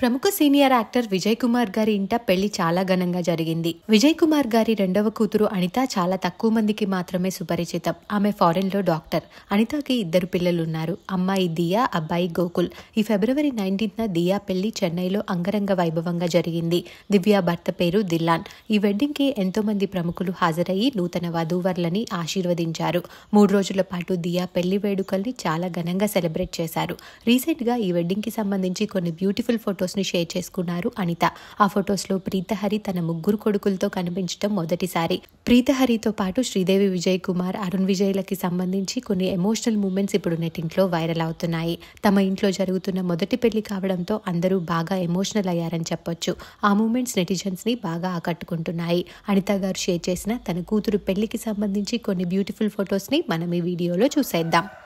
ప్రముఖ senior actor Vijay Kumar గారి ఇంట పెళ్లి చాలా ఘనంగా జరిగింది విజయ్ కుమార్ గారి రెండవ కూతురు అనిత చాలా తక్కువ మందికి మాత్రమే సుపరిచితం ఆమె ఫారెన్ లో డాక్టర్ అనితకి ఇద్దరు పిల్లలున్నారు అమ్మాయి దియా అబ్బాయి గోకుల్ ఈ ఫిబ్రవరి నైన్టీన్త్ దియా పెళ్లి చెన్నైలో అంగరంగ వైభవంగా జరిగింది దివ్య భర్త పేరు దిల్లాన్ ఈ వెడ్డింగ్ కి ఎంతో మంది ప్రముఖులు హాజరయ్యి నూతన వధూవర్లని ఆశీర్వదించారు మూడు రోజుల పాటు దియా పెళ్లి వేడుకల్ని చాలా ఘనంగా సెలబ్రేట్ చేశారు రీసెంట్ గా ఈ వెడ్డింగ్ కి సంబంధించి కొన్ని బ్యూటిఫుల్ ఫొటోస్ ని షేర్ చేసుకున్నారు అనిత ఆ ఫొటోస్ లో ప్రీతహరి తన ముగ్గురు కొడుకులతో కనిపించడం మొదటిసారి ప్రీతహరితో పాటు శ్రీదేవి విజయ్ కుమార్ అరుణ్ విజయ్లకి సంబంధించి కొన్ని ఎమోషనల్ మూమెంట్స్ ఇప్పుడు నెట్టింట్లో వైరల్ అవుతున్నాయి తమ ఇంట్లో జరుగుతున్న మొదటి పెళ్లి కావడంతో అందరూ బాగా ఎమోషనల్ అయ్యారని చెప్పొచ్చు ఆ మూమెంట్స్ నెటిజన్స్ ని బాగా ఆకట్టుకుంటున్నాయి అనిత గారు షేర్ చేసిన తన కూతురు పెళ్లికి సంబంధించి కొన్ని బ్యూటిఫుల్ ఫొటోస్ ని మనం ఈ వీడియోలో చూసేద్దాం